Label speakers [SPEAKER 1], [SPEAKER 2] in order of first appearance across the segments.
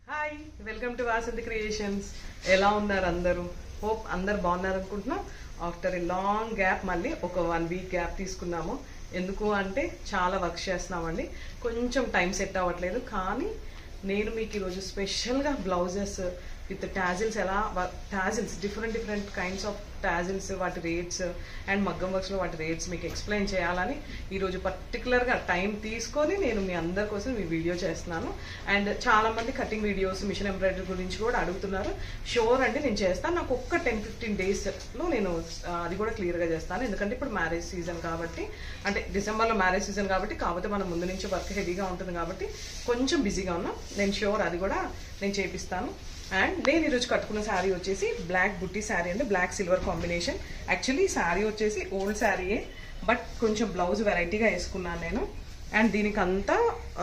[SPEAKER 1] hi welcome to Vasanthi creations ఎలా ఉన్నారు అందరూ హోప్ అందరు బాగున్నారు అనుకుంటున్నాం ఆఫ్టర్ ఎ లాంగ్ గ్యాప్ మళ్ళీ ఒక వన్ వీక్ గ్యాప్ తీసుకున్నాము ఎందుకు అంటే చాలా వర్క్ చేస్తున్నామండి కొంచెం టైం సెట్ అవ్వట్లేదు కానీ నేను మీకు ఈరోజు స్పెషల్గా బ్లౌజెస్ విత్ టాజిల్స్ ఎలా tassels different different kinds of tassels వాటి రేట్స్ అండ్ మగ్గం వర్క్స్లో వాటి రేట్స్ మీకు ఎక్స్ప్లెయిన్ చేయాలని ఈరోజు పర్టికులర్గా టైం తీసుకొని నేను మీ అందరి కోసం ఈ వీడియో చేస్తున్నాను అండ్ చాలా మంది కటింగ్ వీడియోస్ మిషన్ ఎంబ్రాయిడరీ గురించి కూడా అడుగుతున్నారు షోర్ అండి నేను చేస్తాను నాకు ఒక్క టెన్ ఫిఫ్టీన్ డేస్లో నేను ఆ, అది కూడా క్లియర్గా చేస్తాను ఎందుకంటే ఇప్పుడు మ్యారేజ్ సీజన్ కాబట్టి అంటే డిసెంబర్లో మ్యారేజ్ సీజన్ కాబట్టి కాకపోతే మనం ముందు నుంచి వర్క్ హెవీగా ఉంటుంది కాబట్టి కొంచెం బిజీగా ఉన్నాం నేను షోర్ అది కూడా నేను చేపిస్తాను అండ్ నేను ఈరోజు కట్టుకున్న శారీ వచ్చేసి బ్లాక్ బుట్టి శారీ అండి black silver combination actually sari వచ్చేసి ఓల్డ్ శారీయే బట్ కొంచెం బ్లౌజ్ వెరైటీగా వేసుకున్నాను నేను అండ్ దీనికి అంతా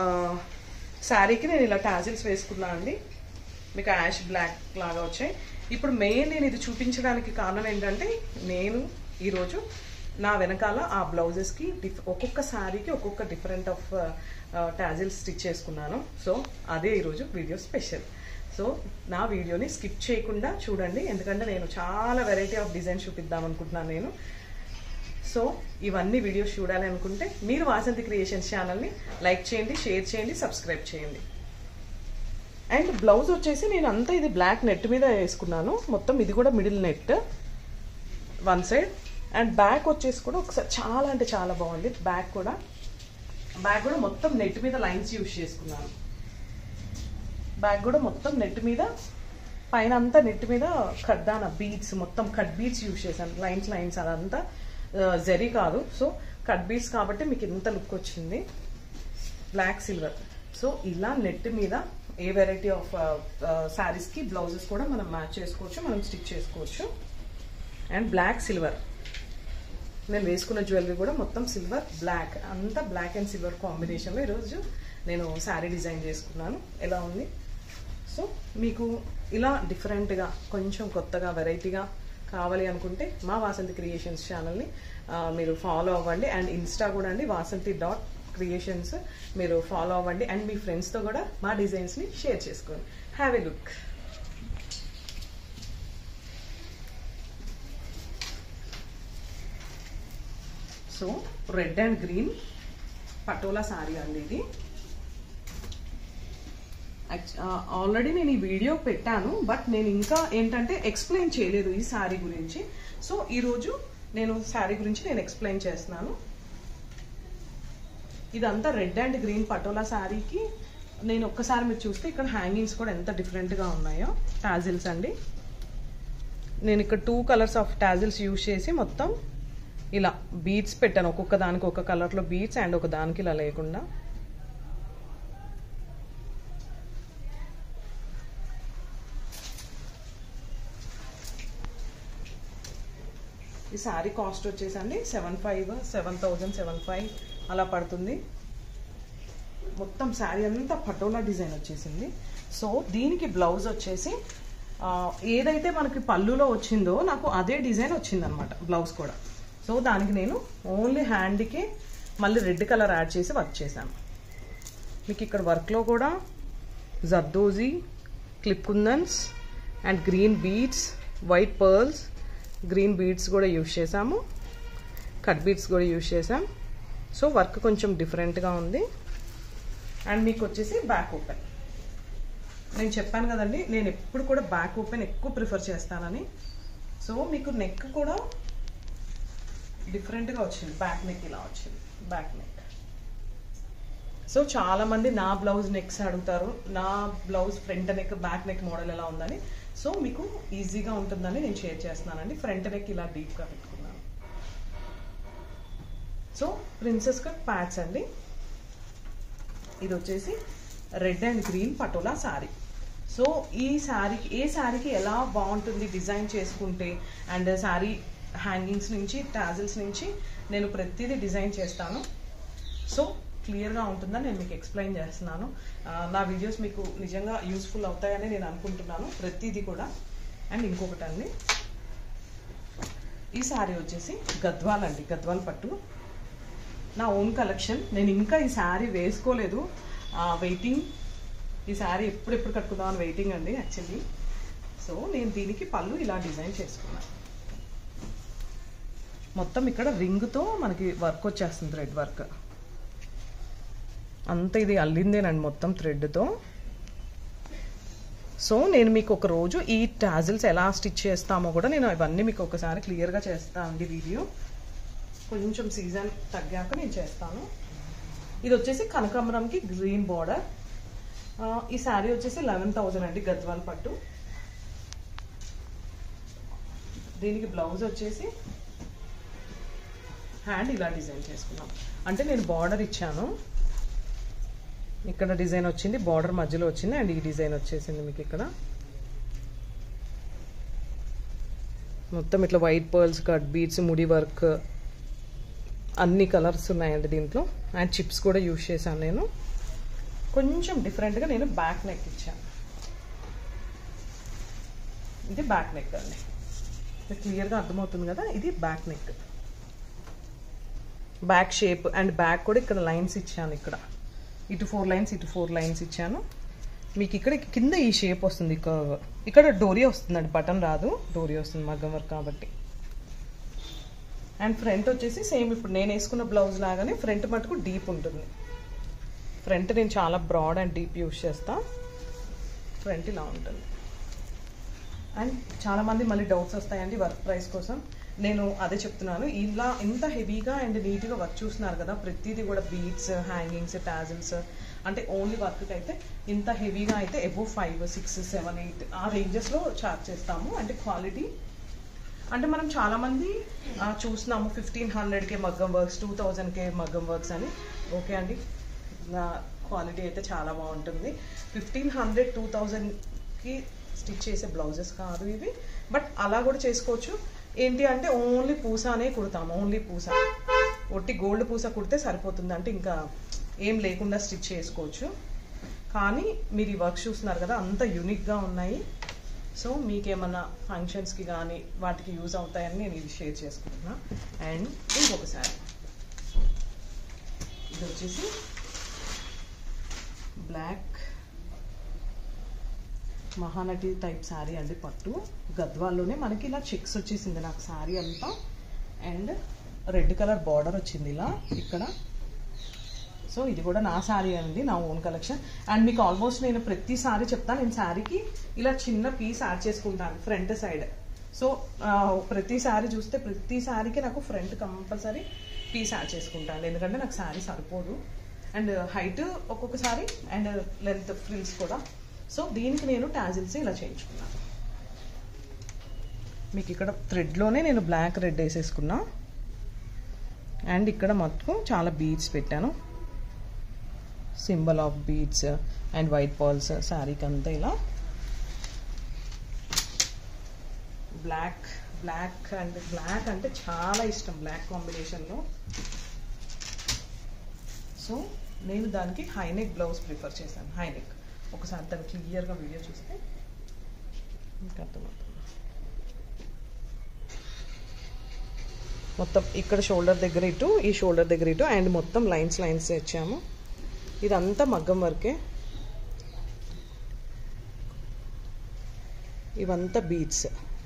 [SPEAKER 1] శారీకి నేను ఇలా టాజిల్స్ వేసుకున్నాను అండి మీకు యాష్ బ్లాక్ లాగా వచ్చాయి ఇప్పుడు మెయిన్ నేను ఇది చూపించడానికి కారణం ఏంటంటే నేను ఈరోజు నా వెనకాల ఆ బ్లౌజెస్కి డిఫ్ ఒక్కొక్క శారీకి ఒక్కొక్క డిఫరెంట్ ఆఫ్ టాజిల్స్ స్టిచ్ చేసుకున్నాను సో అదే ఈరోజు వీడియో స్పెషల్ సో నా వీడియోని స్కిప్ చేయకుండా చూడండి ఎందుకంటే నేను చాలా వెరైటీ ఆఫ్ డిజైన్ చూపిద్దాం అనుకుంటున్నాను నేను సో ఇవన్నీ వీడియోస్ చూడాలి అనుకుంటే మీరు వాసంతి క్రియేషన్స్ ఛానల్ని లైక్ చేయండి షేర్ చేయండి సబ్స్క్రైబ్ చేయండి అండ్ బ్లౌజ్ వచ్చేసి నేను అంతా ఇది బ్లాక్ నెట్ మీద వేసుకున్నాను మొత్తం ఇది కూడా middle net one side and back వచ్చేసి కూడా ఒకసారి చాలా అంటే చాలా బాగుంది బ్యాక్ కూడా బ్యాక్ కూడా మొత్తం నెట్ మీద లైన్స్ యూజ్ చేసుకున్నాను బ్యాక్ కూడా మొత్తం నెట్ మీద పైన అంతా నెట్ మీద ఖడ్డాన బీడ్స్ మొత్తం కట్ బీడ్స్ యూజ్ చేశాను లైన్స్ లైన్స్ అదంతా జరీ కాదు సో కట్ బీడ్స్ కాబట్టి మీకు ఇంత లుక్ వచ్చింది బ్లాక్ సిల్వర్ సో ఇలా నెట్ మీద ఏ వెరైటీ ఆఫ్ శారీస్కి బ్లౌజెస్ కూడా మనం మ్యాచ్ చేసుకోవచ్చు మనం స్టిచ్ చేసుకోవచ్చు అండ్ బ్లాక్ సిల్వర్ నేను వేసుకున్న జ్యువెలరీ కూడా మొత్తం సిల్వర్ బ్లాక్ అంతా బ్లాక్ అండ్ సిల్వర్ కాంబినేషన్లో ఈరోజు నేను శారీ డిజైన్ చేసుకున్నాను ఎలా ఉంది సో మీకు ఇలా డిఫరెంట్గా కొంచెం కొత్తగా వెరైటీగా కావాలి అనుకుంటే మా వాసంతి క్రియేషన్స్ ఛానల్ని మీరు ఫాలో అవ్వండి అండ్ ఇన్స్టా కూడా అండి వాసంతి డాట్ క్రియేషన్స్ మీరు ఫాలో అవ్వండి అండ్ మీ ఫ్రెండ్స్తో కూడా మా డిజైన్స్ని షేర్ చేసుకోండి have a look so red and green patola sari అండి ఇది ఆల్రెడీ నేను ఈ వీడియో పెట్టాను బట్ నేను ఇంకా ఏంటంటే ఎక్స్ప్లెయిన్ చేయలేదు ఈ శారీ గురించి సో ఈరోజు నేను శారీ గురించి నేను ఎక్స్ప్లెయిన్ చేస్తున్నాను ఇదంతా రెడ్ అండ్ గ్రీన్ పటోలా శారీకి నేను ఒక్కసారి మీరు చూస్తే ఇక్కడ హ్యాంగింగ్స్ కూడా ఎంత డిఫరెంట్గా ఉన్నాయో టాజిల్స్ అండి నేను ఇక్కడ two colours of tassels use చేసి మొత్తం ఇలా బీడ్స్ పెట్టాను ఒక్కొక్క దానికి ఒక కలర్లో బీడ్స్ అండ్ ఒక దానికి ఇలా లేకుండా ఈ శారీ కాస్ట్ వచ్చేసండి seven five seven thousand seven five అలా పడుతుంది మొత్తం శారీ అంతా పటోలా డిజైన్ వచ్చేసింది సో దీనికి బ్లౌజ్ వచ్చేసి ఆ, ఏదైతే మనకి పళ్ళులో వచ్చిందో నాకు అదే డిజైన్ వచ్చిందనమాట బ్లౌజ్ కూడా సో దానికి నేను ఓన్లీ హ్యాండ్కి మళ్ళీ రెడ్ కలర్ యాడ్ చేసి వర్క్ చేశాను మీకు ఇక్కడ వర్క్లో కూడా జర్దోజీ క్లిప్ కుందన్స్ and green beads white pearls green beads కూడా యూజ్ చేసాము కట్ బీడ్స్ కూడా యూజ్ చేసాం సో వర్క్ కొంచెం డిఫరెంట్గా ఉంది అండ్ మీకు వచ్చేసి బ్యాక్ ఓపెన్ నేను చెప్పాను కదండి నేను ఎప్పుడు కూడా బ్యాక్ ఓపెన్ ఎక్కువ ప్రిఫర్ చేస్తానని సో మీకు నెక్ కూడా డిఫరెంట్గా వచ్చింది బ్యాక్ నెక్ ఇలా వచ్చింది బ్యాక్ నెక్ సో చాలా మంది నా బ్లౌజ్ నెక్స్ అడుగుతారు నా blouse front neck back neck model ఎలా ఉందని సో మీకు ఈజీగా ఉంటుందని నేను షేర్ చేస్తున్నానండి ఫ్రంట్ నెక్ ఇలా డీప్గా పెట్టుకున్నాను సో ప్రిన్సెస్ కట్ ప్యాడ్స్ అండి ఇది వచ్చేసి red and green patola sari so ఈ శారీకి ఏ శారీకి ఎలా బాగుంటుంది డిజైన్ చేసుకుంటే అండ్ శారీ హ్యాంగింగ్స్ నుంచి టాజిల్స్ నుంచి నేను ప్రతిదీ డిజైన్ చేస్తాను సో క్లియర్గా ఉంటుందని నేను మీకు ఎక్స్ప్లెయిన్ చేస్తున్నాను ఆ, నా వీడియోస్ మీకు నిజంగా యూస్ఫుల్ అవుతాయని నేను అనుకుంటున్నాను ప్రతిదీ కూడా అండ్ ఇంకొకటి అండి ఈ శారీ వచ్చేసి గద్వాల్ అండి గద్వాల్ పట్టు నా ఓన్ కలెక్షన్ నేను ఇంకా ఈ శారీ వేసుకోలేదు వెయిటింగ్ ఈ శారీ ఎప్పుడెప్పుడు కట్టుకుందామని వెయిటింగ్ అండి యాక్చువల్లీ సో నేను దీనికి పళ్ళు ఇలా డిజైన్ చేసుకున్నాను మొత్తం ఇక్కడ రింగ్తో మనకి వర్క్ వచ్చేస్తుంది థ్రెడ్ వర్క్ అంత ఇది అల్లిందేనండి మొత్తం థ్రెడ్తో సో నేను మీకు ఒక రోజు ఈ టాజిల్స్ ఎలా స్టిచ్ చేస్తామో కూడా నేను అవన్నీ మీకు ఒకసారి క్లియర్గా చేస్తాను అండి వీడియో కొంచెం సీజన్ తగ్గాక నేను చేస్తాను ఇది వచ్చేసి కనకాంబరంకి గ్రీన్ బార్డర్ ఈ శారీ వచ్చేసి లెవెన్ థౌజండ్ అండి గద్వాల్ పట్టు దీనికి బ్లౌజ్ వచ్చేసి హ్యాండ్ ఇలా డిజైన్ చేసుకున్నాం అంటే నేను బార్డర్ ఇచ్చాను ఇక్కడ డిజైన్ వచ్చింది బార్డర్ మధ్యలో వచ్చింది అండ్ ఈ డిజైన్ వచ్చేసింది మీకు ఇక్కడ మొత్తం ఇట్లా వైట్ పర్ల్స్ కట్ బీడ్స్ ముడి వర్క్ అన్ని కలర్స్ ఉన్నాయండి దీంట్లో అండ్ చిప్స్ కూడా యూజ్ చేశాను నేను కొంచెం డిఫరెంట్గా నేను బ్యాక్ నెక్ ఇచ్చాను ఇది బ్యాక్ నెక్ అండి క్లియర్గా అర్థమవుతుంది కదా ఇది back neck back shape and back కూడా ఇక్కడ లైన్స్ ఇచ్చాను ఇక్కడ ఇటు ఫోర్ లైన్స్ ఇటు ఫోర్ లైన్స్ ఇచ్చాను మీకు ఇక్కడ కింద ఈ షేప్ వస్తుంది కర్వ్ ఇక్కడ డోరీ వస్తుందండి బటన్ రాదు డోరీ వస్తుంది మగ్గం వర్క్ కాబట్టి అండ్ ఫ్రంట్ వచ్చేసి సేమ్ ఇప్పుడు నేను వేసుకున్న బ్లౌజ్ లాగానే ఫ్రంట్ మటుకు డీప్ ఉంటుంది ఫ్రంట్ నేను చాలా బ్రాడ్ అండ్ డీప్ యూస్ చేస్తా ఫ్రంట్ ఇలా ఉంటుంది అండ్ చాలామంది మళ్ళీ డౌట్స్ వస్తాయండి వర్క్ ప్రైస్ కోసం నేను అదే చెప్తున్నాను ఇలా ఇంత హెవీగా అండ్ నీట్గా వర్క్ చూస్తున్నారు కదా ప్రతిదీ కూడా బీట్స్ హ్యాంగింగ్స్ టాజిల్స్ అంటే ఓన్లీ వర్క్కి అయితే ఇంత హెవీగా అయితే above five six seven eight ఆ రేంజెస్లో చార్జ్ చేస్తాము అంటే క్వాలిటీ అంటే మనం చాలామంది చూస్తున్నాము ఫిఫ్టీన్ హండ్రెడ్కే మగ్గం వర్క్స్ టూ థౌజండ్కే మగ్గం వర్క్స్ అని ఓకే అండి నా క్వాలిటీ అయితే చాలా బాగుంటుంది ఫిఫ్టీన్ హండ్రెడ్ టూ థౌజండ్కి స్టిచ్ చేసే బ్లౌజెస్ కాదు ఇవి బట్ అలా కూడా చేసుకోవచ్చు ఏంటి అంటే ఓన్లీ పూసానే కుడతాము ఓన్లీ పూస ఒట్టి గోల్డ్ పూస కుడితే సరిపోతుంది అంటే ఇంకా ఏం లేకుండా స్టిచ్ చేసుకోవచ్చు కానీ మీరు ఈ వర్క్ చూస్తున్నారు కదా అంత యూనిక్గా ఉన్నాయి సో మీకేమన్నా ఫంక్షన్స్కి కానీ వాటికి యూజ్ అవుతాయని నేను ఇది షేర్ చేసుకుంటున్నా అండ్ ఇంకొకసారి ఇది వచ్చేసి బ్లాక్ మహానటి టైప్ శారీ అండి పట్టు గద్వాల్లోనే మనకి ఇలా చెక్స్ వచ్చేసింది నాకు శారీ అంతా అండ్ రెడ్ కలర్ బార్డర్ వచ్చింది ఇలా ఇక్కడ సో ఇది కూడా నా శారీ అండి నా ఓన్ కలెక్షన్ అండ్ మీకు ఆల్మోస్ట్ నేను ప్రతి శారీ చెప్తాను నేను శారీకి ఇలా చిన్న పీస్ యాడ్ చేసుకుంటాను ఫ్రంట్ సైడ్ సో ప్రతి శారీ చూస్తే ప్రతి శారీకి నాకు ఫ్రంట్ కంపల్సరీ పీస్ యాడ్ చేసుకుంటాను ఎందుకంటే నాకు శారీ సరిపోదు అండ్ హైట్ ఒక్కొక్కసారి అండ్ లెంత్ ఫ్రిల్స్ కూడా సో దీనికి నేను టాజిల్స్ ఇలా చేయించుకున్నాను మీకు ఇక్కడ థ్రెడ్లోనే నేను బ్లాక్ రెడ్ వేసేసుకున్నా అండ్ ఇక్కడ మొత్తం చాలా బీడ్స్ పెట్టాను symbol of beads and white pearls శారీకి అంతా ఇలా బ్లాక్ బ్లాక్ అండ్ బ్లాక్ అంటే చాలా ఇష్టం బ్లాక్ కాంబినేషన్లో సో నేను దానికి హైనెక్ బ్లౌజ్ ప్రిఫర్ చేశాను హైనెక్ ఒకసారి దాన్ని క్లియర్గా వీడియో చూస్తే ఇంకా అర్థమవుతుంది మొత్తం ఇక్కడ షోల్డర్ దగ్గర ఇటు ఈ షోల్డర్ దగ్గర ఇటు అండ్ మొత్తం లైన్స్ లైన్స్ ఇచ్చాము ఇదంతా మగ్గం వర్కే ఇవంతా బీట్స్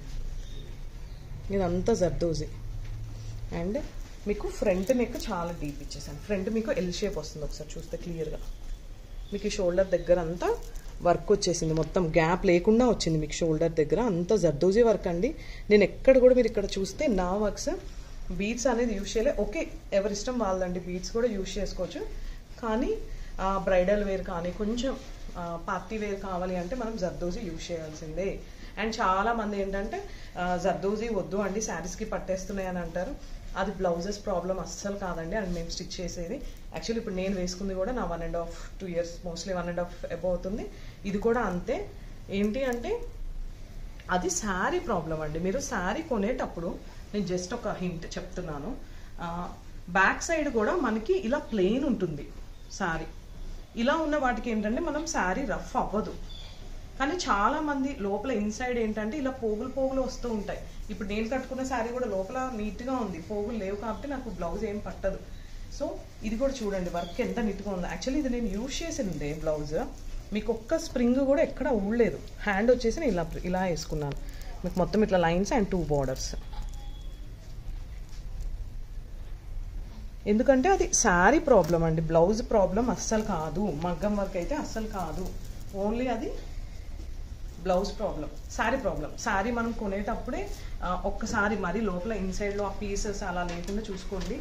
[SPEAKER 1] ఇదంతా జర్దోజీ అండ్ మీకు ఫ్రంట్ నెక్ చాలా డీప్ ఇచ్చేసాను ఫ్రంట్ మీకు ఎల్ షేప్ వస్తుంది ఒకసారి చూస్తే క్లియర్గా మీకు ఈ షోల్డర్ దగ్గర అంతా వర్క్ వచ్చేసింది మొత్తం గ్యాప్ లేకుండా వచ్చింది మీకు షోల్డర్ దగ్గర అంతా జర్దోజీ వర్క్ అండి నేను ఎక్కడ కూడా మీరు ఇక్కడ చూస్తే నా వర్క్స్ బీట్స్ అనేది యూజ్ చేయలే ఓకే ఎవరిష్టం వాళ్ళండి బీట్స్ కూడా యూజ్ చేసుకోవచ్చు కానీ బ్రైడల్ వేర్ కానీ కొంచెం పార్టీ వేర్ కావాలి అంటే మనం జర్దోజీ యూజ్ చేయాల్సిందే అండ్ చాలా మంది ఏంటంటే జర్దోజీ వద్దు అండి శారీస్కి పట్టేస్తున్నాయి అని అంటారు అది బ్లౌజెస్ ప్రాబ్లం అస్సలు కాదండి అండ్ మేము స్టిచ్ చేసేది యాక్చువల్లీ ఇప్పుడు నేను వేసుకుంది కూడా నా one and half two years mostly one and half above అవుతుంది ఇది కూడా అంతే ఏంటి అంటే అది శారీ ప్రాబ్లం అండి మీరు శారీ కొనేటప్పుడు నేను జస్ట్ ఒక హింట్ చెప్తున్నాను బ్యాక్ సైడ్ కూడా మనకి ఇలా ప్లెయిన్ ఉంటుంది శారీ ఇలా ఉన్న వాటికి ఏంటంటే మనం శారీ రఫ్ అవ్వదు కానీ చాలా మంది లోపల ఇన్సైడ్ ఏంటంటే ఇలా పోగులు పోగులు వస్తూ ఉంటాయి ఇప్పుడు నేను కట్టుకున్న శారీ కూడా లోపల నీట్గా ఉంది పోగులు లేవు కాబట్టి నాకు బ్లౌజ్ ఏం పట్టదు సో ఇది కూడా చూడండి వర్క్ ఎంత నీట్గా ఉంది యాక్చువల్లీ ఇది నేను యూజ్ చేసింది బ్లౌజ్ మీకు ఒక్క స్ప్రింగ్ కూడా ఎక్కడ ఊడలేదు హ్యాండ్ వచ్చేసి నేను ఇలా ఇలా వేసుకున్నాను మీకు మొత్తం ఇట్లా లైన్స్ అండ్ టూ బార్డర్స్ ఎందుకంటే అది శారీ ప్రాబ్లం అండి బ్లౌజ్ ప్రాబ్లం అస్సలు కాదు మగ్గం వర్క్ అయితే అస్సలు కాదు ఓన్లీ అది blouse problem sari problem sari మనం కొనేటప్పుడే ఆ, ఒక్కసారి మరి లోపల ఇన్సైడ్లో ఆ పీసెస్ అలా లేకుండా చూసుకోండి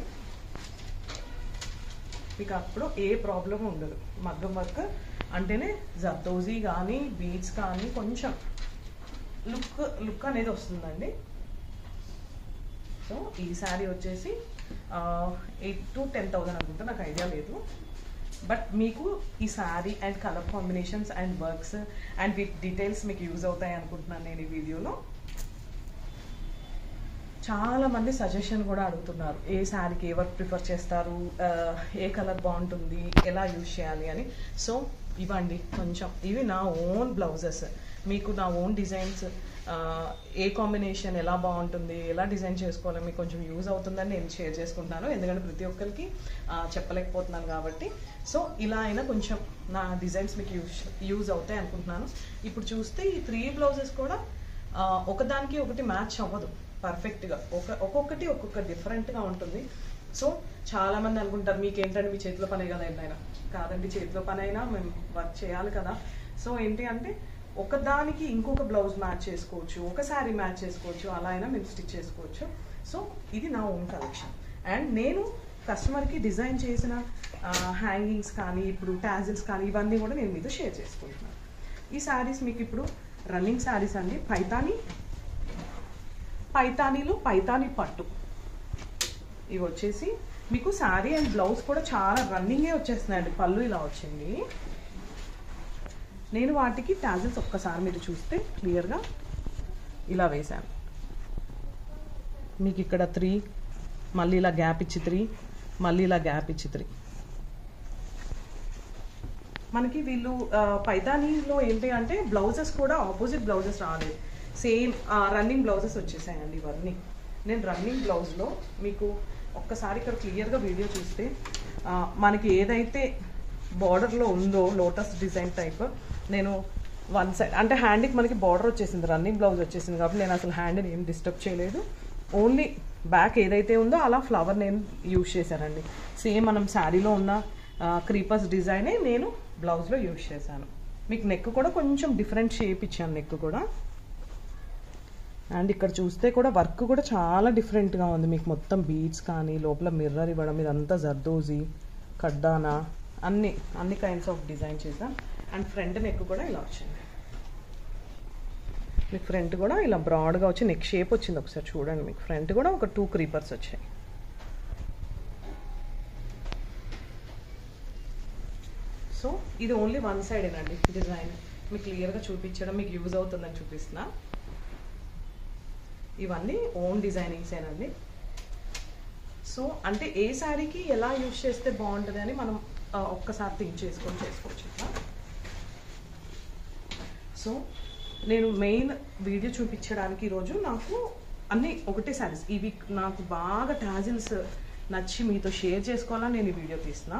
[SPEAKER 1] మీకు అప్పుడు ఏ ప్రాబ్లం ఉండదు మగ్గం వర్క్ అంటేనే జర్దోజీ కానీ బీడ్స్ కానీ కొంచెం లుక్ లుక్ అనేది వస్తుందండి సో ఈ శారీ వచ్చేసి ఎయిట్ టు టెన్ థౌసండ్ అనుకుంటా నాకు ఐడియా లేదు బట్ మీకు ఈ sari and colour combinations and works and with details మీకు యూజ్ అవుతాయి అనుకుంటున్నాను నేను ఈ వీడియోలో చాలా మంది సజెషన్ కూడా అడుగుతున్నారు ఏ శారీకి ఏ వర్క్ ప్రిఫర్ చేస్తారు ఆ, ఏ కలర్ బాగుంటుంది ఎలా యూజ్ చేయాలి అని సో ఇవ్వండి కొంచెం ఇవి నా ఓన్ బ్లౌజెస్ మీకు నా ఓన్ డిజైన్స్ ఏ కాంబినేషన్ ఎలా బాగుంటుంది ఎలా డిజైన్ చేసుకోవాలో మీకు కొంచెం యూజ్ అవుతుందని నేను షేర్ చేసుకుంటాను ఎందుకంటే ప్రతి ఒక్కరికి ఆ, చెప్పలేకపోతున్నాను కాబట్టి సో ఇలా అయినా కొంచెం నా డిజైన్స్ మీకు యూజ్ యూజ్ అవుతాయి అనుకుంటున్నాను ఇప్పుడు చూస్తే ఈ త్రీ బ్లౌజెస్ కూడా ఆ, ఒకదానికి ఒకటి మ్యాచ్ అవ్వదు పర్ఫెక్ట్గా ఒక ఒక్కొక్కటి ఒక్కొక్క డిఫరెంట్గా ఉంటుంది సో చాలా మంది అనుకుంటారు మీకు ఏంటంటే మీ చేతిలో పనే కదా ఏమైనా కాదండి చేతిలో పని అయినా మేము వర్క్ చేయాలి కదా సో ఏంటి అంటే ఒకదానికి ఇంకొక బ్లౌజ్ మ్యాచ్ చేసుకోవచ్చు ఒక శారీ మ్యాచ్ చేసుకోవచ్చు అలా అయినా మేము స్టిచ్ చేసుకోవచ్చు సో ఇది నా ఓన్ కలెక్షన్ అండ్ నేను కస్టమర్కి డిజైన్ చేసిన హ్యాంగింగ్స్ కానీ ఇప్పుడు టాజిల్స్ కానీ ఇవన్నీ కూడా నేను మీతో షేర్ చేసుకుంటున్నాను ఈ శారీస్ మీకు ఇప్పుడు రన్నింగ్ శారీస్ అండి పైతాని పైతానీలు పైతాని పట్టు ఇవి వచ్చేసి మీకు శారీ అండ్ బ్లౌజ్ కూడా చాలా రన్నింగే వచ్చేస్తున్నాయండి పళ్ళు ఇలా వచ్చింది నేను వాటికి టాజిల్స్ ఒక్కసారి మీరు చూస్తే క్లియర్గా ఇలా వేశాను మీకు ఇక్కడ త్రీ మళ్ళీ ఇలా గ్యాప్ ఇచ్చి త్రీ మళ్ళీ ఇలా గ్యాప్ ఇచ్చి త్రీ మనకి వీళ్ళు ఆ, పైతానీలో ఏంటి అంటే బ్లౌజెస్ కూడా ఆపోజిట్ బ్లౌజెస్ రాలేదు సేమ్ రన్నింగ్ బ్లౌజెస్ వచ్చేసాయండి ఇవన్నీ నేను రన్నింగ్ బ్లౌజ్లో మీకు ఒక్కసారి ఇక్కడ క్లియర్గా వీడియో చూస్తే ఆ, మనకి ఏదైతే బార్డర్లో ఉందో లోటస్ డిజైన్ టైప్ నేను వన్ సైడ్ అంటే హ్యాండ్కి మనకి బార్డర్ వచ్చేసింది రన్నింగ్ బ్లౌజ్ వచ్చేసింది కాబట్టి నేను అసలు హ్యాండ్ని ఏం డిస్టర్బ్ చేయలేదు ఓన్లీ బ్యాక్ ఏదైతే ఉందో అలా ఫ్లవర్ నేను యూజ్ చేశానండి సేమ్ మనం శారీలో ఉన్న క్రీపర్స్ డిజైనే నేను బ్లౌజ్లో యూజ్ చేశాను మీకు నెక్ కూడా కొంచెం డిఫరెంట్ షేప్ ఇచ్చాను నెక్ కూడా అండ్ ఇక్కడ చూస్తే కూడా వర్క్ కూడా చాలా డిఫరెంట్గా ఉంది మీకు మొత్తం బీడ్స్ కానీ లోపల మిర్రర్ ఇవ్వడం ఇదంతా జర్దోజీ కడ్డానా అన్ని అన్ని కైండ్స్ ఆఫ్ డిజైన్ చేసాం అండ్ ఫ్రంట్ నెక్ కూడా ఇలా వచ్చింది మీకు ఫ్రంట్ కూడా ఇలా బ్రాడ్గా వచ్చి నెక్ షేప్ వచ్చింది ఒకసారి చూడండి మీకు ఫ్రంట్ కూడా ఒక టూ క్రీపర్స్ వచ్చాయి సో ఇది ఓన్లీ వన్ సైడేనండి డిజైన్ మీకు క్లియర్గా చూపించడం మీకు యూజ్ అవుతుందని చూపిస్తున్నా ఇవన్నీ ఓన్ డిజైనింగ్సేనండి సో అంటే ఏ శారీకి ఎలా యూజ్ చేస్తే బాగుంటుంది అని మనం ఆ, ఒక్కసారి థింక్ చేసుకొని చేసుకోవచ్చు ఇట్లా సో నేను మెయిన్ వీడియో చూపించడానికి ఈరోజు నాకు అన్ని ఒకటే శారీస్ ఇవి నాకు బాగా టాజిల్స్ నచ్చి మీతో షేర్ చేసుకోవాలని నేను ఈ వీడియో తీస్తున్నా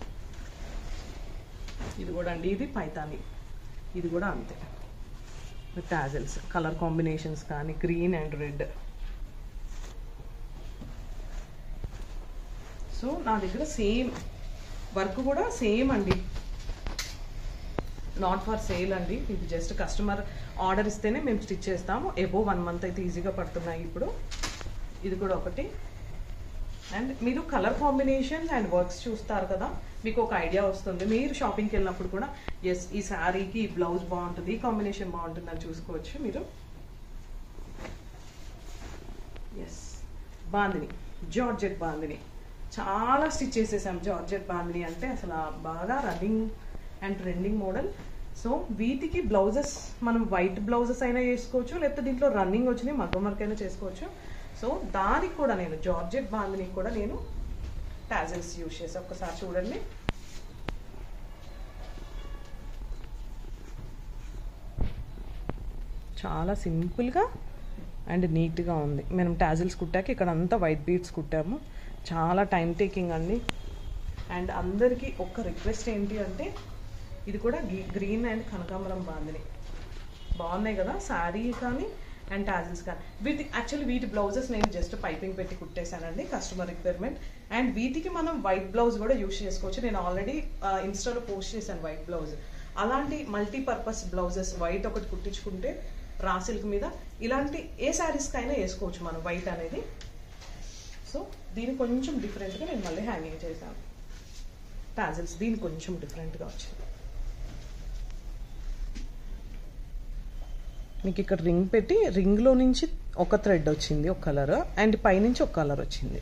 [SPEAKER 1] ఇది కూడా అండి ఇది పైతాని ఇది కూడా అంతే విత్ టాజిల్స్ కలర్ కాంబినేషన్స్ కానీ గ్రీన్ అండ్ రెడ్ సో నా దగ్గర సేమ్ వర్క్ కూడా సేమ్ అండి నాట్ ఫర్ సేల్ అండి ఇది జస్ట్ కస్టమర్ ఆర్డర్ ఇస్తేనే మేము స్టిచ్ చేస్తాము ఎబో వన్ మంత్ అయితే ఈజీగా పడుతున్నాయి ఇప్పుడు ఇది కూడా ఒకటి అండ్ మీరు కలర్ కాంబినేషన్స్ అండ్ వర్క్స్ చూస్తారు కదా మీకు ఒక ఐడియా వస్తుంది మీరు షాపింగ్కి వెళ్ళినప్పుడు కూడా ఎస్ ఈ శారీకి ఈ బ్లౌజ్ బాగుంటుంది ఈ కాంబినేషన్ బాగుంటుంది అని చూసుకోవచ్చు మీరు ఎస్ బాందిని జార్జెట్ బాందిని చాలా స్టిచ్ చేసేసాం జార్జెట్ బాందిని అంటే అసలు ఆ బాగా running and trending model so వీటికి బ్లౌజెస్ మనం వైట్ బ్లౌజెస్ అయినా చేసుకోవచ్చు లేకపోతే దీంట్లో రన్నింగ్ వచ్చినాయి మగ్గం వర్క్ అయినా చేసుకోవచ్చు సో దానికి కూడా నేను జార్జెట్ బాందిని కూడా నేను టాజల్స్ యూజ్ చేసి ఒక్కసారి చూడండి చాలా సింపుల్గా అండ్ నీట్గా ఉంది మనం టాజిల్స్ కుట్టాక ఇక్కడ అంతా వైట్ బీడ్స్ కుట్టాము చాలా టైం టేకింగ్ అండి అండ్ అందరికీ ఒక రిక్వెస్ట్ ఏంటి అంటే ఇది కూడా గ్రీన్ అండ్ కనకాంబరం బాందిని బాగున్నాయి కదా శారీ కానీ అండ్ టాజిల్స్ కానీ వీటి యాక్చువల్లీ వీటి బ్లౌజెస్ నేను జస్ట్ పైపింగ్ పెట్టి కుట్టేశానండి కస్టమర్ రిక్వైర్మెంట్ అండ్ వీటికి మనం వైట్ బ్లౌజ్ కూడా యూస్ చేసుకోవచ్చు నేను ఆల్రెడీ ఇన్స్టాలో పోస్ట్ చేశాను వైట్ బ్లౌజ్ అలాంటి మల్టీపర్పస్ బ్లౌజెస్ వైట్ ఒకటి కుట్టించుకుంటే రా సిల్క్ మీద ఇలాంటి ఏ శారీస్కి అయినా వేసుకోవచ్చు మనం వైట్ అనేది సో దీని కొంచెం డిఫరెంట్గా నేను మళ్ళీ హ్యాంగింగ్ చేశాను టాజిల్స్ దీని కొంచెం డిఫరెంట్గా వచ్చింది మీకు ఇక్కడ రింగ్ పెట్టి రింగ్లో నుంచి ఒక థ్రెడ్ వచ్చింది ఒక కలర్ అండ్ పైనుంచి ఒక కలర్ వచ్చింది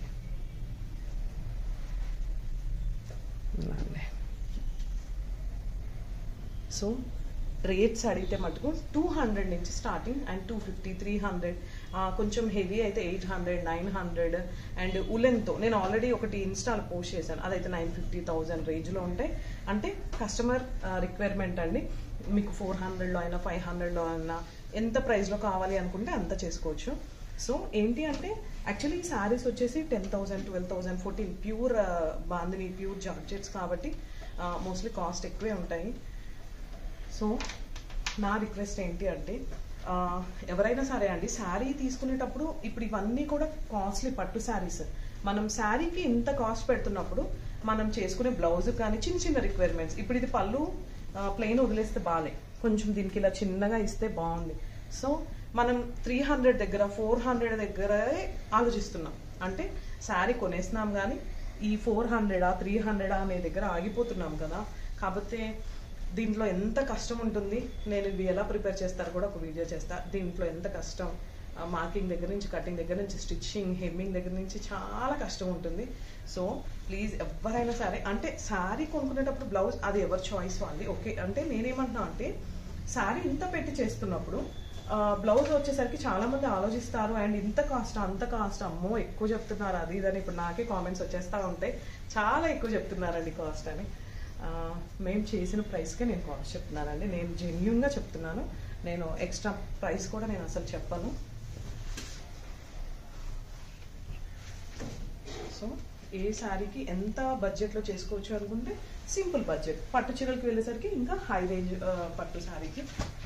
[SPEAKER 1] సో రేట్స్ అడిగితే మటుకు టూ హండ్రెడ్ నుంచి starting and two fifty three hundred కొంచెం హెవీ అయితే eight hundred nine hundred and ఉలెన్తో నేను ఆల్రెడీ ఒకటి ఇన్స్టాల్ పోస్ట్ చేశాను అదైతే నైన్ ఫిఫ్టీ థౌజండ్ రేంజ్లో ఉంటాయి అంటే కస్టమర్ రిక్వైర్మెంట్ అండి మీకు ఫోర్ హండ్రెడ్లో అయినా ఫైవ్ హండ్రెడ్లో అయినా ఎంత ప్రైస్లో కావాలి అనుకుంటే అంత చేసుకోవచ్చు సో ఏంటి అంటే యాక్చువల్లీ ఈ శారీస్ వచ్చేసి ten thousand twelve thousand fourteen pure bandhani pure georgettes కాబట్టి మోస్ట్లీ కాస్ట్ ఎక్కువే ఉంటాయి సో నా రిక్వెస్ట్ ఏంటి అంటే ఆ, ఎవరైనా సరే అండి శారీ తీసుకునేటప్పుడు ఇప్పుడు ఇవన్నీ కూడా కాస్ట్లీ పట్టు శారీస్ మనం శారీకి ఇంత కాస్ట్ పెడుతున్నప్పుడు మనం చేసుకునే బ్లౌజ్ కానీ చిన్న చిన్న రిక్వైర్మెంట్స్ ఇప్పుడు ఇది పళ్ళు ప్లెయిన్ వదిలేస్తే బాగాలే కొంచెం దీనికి ఇలా చిన్నగా ఇస్తే బాగుంది సో మనం త్రీ హండ్రెడ్ దగ్గర ఫోర్ హండ్రెడ్ దగ్గరే ఆలోచిస్తున్నాం అంటే శారీ కొనేస్తున్నాం కానీ ఈ ఫోర్ హండ్రెడా త్రీ హండ్రెడా అనే దగ్గర ఆగిపోతున్నాం కదా కాకపోతే దీంట్లో ఎంత కష్టం ఉంటుంది నేను ఇవి ఎలా ప్రిపేర్ చేస్తారో కూడా ఒక వీడియో చేస్తా దీంట్లో ఎంత కష్టం మార్కింగ్ దగ్గర నుంచి కటింగ్ దగ్గర నుంచి స్టిచ్చింగ్ హెమ్మింగ్ దగ్గర నుంచి చాలా కష్టం ఉంటుంది సో ప్లీజ్ ఎవరైనా సరే అంటే శారీ కొనుక్కునేటప్పుడు బ్లౌజ్ అది ఎవరి చాయిస్ వాళ్ళది ఓకే అంటే నేనేమంటున్నా అంటే శారీ ఇంత పెట్టి చేస్తున్నప్పుడు బ్లౌజ్ వచ్చేసరికి చాలా మంది ఆలోచిస్తారు అండ్ ఇంత కాస్ట్ అంత కాస్ట్ అమ్మో ఎక్కువ చెప్తున్నారు అది ఇదని ఇప్పుడు నాకే కామెంట్స్ వచ్చేస్తా ఉంటాయి చాలా ఎక్కువ చెప్తున్నారండి కాస్ట్ అని ఆ, మేము చేసిన ప్రైస్కే నేను కాస్ట్ చెప్తున్నానండి నేను జెన్యున్గా చెప్తున్నాను నేను ఎక్స్ట్రా ప్రైస్ కూడా నేను అసలు చెప్పను సో ఏ శారీకి ఎంత బడ్జెట్లో చేసుకోవచ్చు అనుకుంటే సింపుల్ బడ్జెట్ పట్టు చీరలకు వెళ్ళేసరికి ఇంకా హై రేంజ్ పట్టు శారీకి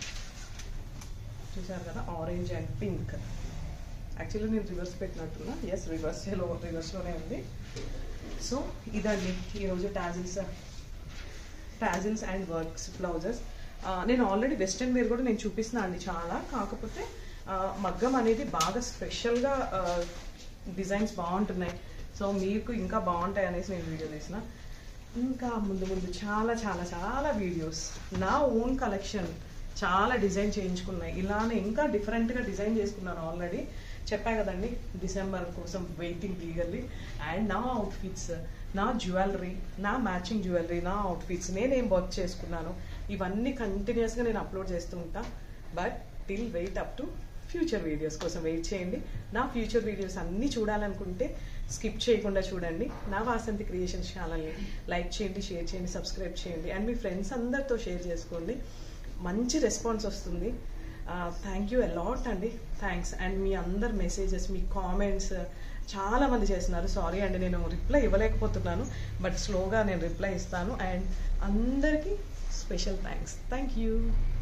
[SPEAKER 1] చూసారు కదా ఆరెంజ్ అండ్ పింక్ యాక్చువల్లీ నేను రివర్స్ పెట్టినట్టున్నా ఎస్ రివర్స్లో రివర్స్లోనే ఉంది సో ఇదండి ఈరోజు tassels tassels and works blouses నేను ఆల్రెడీ వెస్ట్రన్ వేర్ కూడా నేను చూపిస్తున్నా అండి చాలా కాకపోతే ఆ, మగ్గం అనేది బాగా స్పెషల్గా డిజైన్స్ బాగుంటున్నాయి సో మీకు ఇంకా బాగుంటాయి అనేసి నేను వీడియో తీసిన ఇంకా ముందు ముందు చాలా చాలా చాలా వీడియోస్ నా ఓన్ కలెక్షన్ చాలా డిజైన్ చేయించుకున్నాయి ఇలానే ఇంకా డిఫరెంట్గా డిజైన్ చేసుకున్నాను ఆల్రెడీ చెప్పా కదండి డిసెంబర్ కోసం వెయిటింగ్ ఈగర్లీ అండ్ నా అవుట్ఫిట్స్ నా జ్యువెలరీ నా మ్యాచింగ్ జ్యువెలరీ నా అవుట్ఫిట్స్ నేనేం వర్క్ చేసుకున్నాను ఇవన్నీ కంటిన్యూస్గా నేను అప్లోడ్ చేస్తూ ఉంటా but till wait up to future videos కోసం వెయిట్ చేయండి నా ఫ్యూచర్ వీడియోస్ అన్నీ చూడాలనుకుంటే స్కిప్ చేయకుండా చూడండి నా వాసంతి క్రియేషన్స్ ఛానల్ని లైక్ చేయండి షేర్ చేయండి సబ్స్క్రైబ్ చేయండి అండ్ మీ ఫ్రెండ్స్ అందరితో షేర్ చేసుకోండి మంచి రెస్పాన్స్ వస్తుంది థ్యాంక్ యూ అలాట్ అండి థ్యాంక్స్ అండ్ మీ అందరు మెసేజెస్ మీ కామెంట్స్ చాలా మంది చేస్తున్నారు సారీ అండి నేను రిప్లై ఇవ్వలేకపోతున్నాను బట్ స్లోగా నేను రిప్లై ఇస్తాను అండ్ అందరికీ స్పెషల్ థ్యాంక్స్ థ్యాంక్ యూ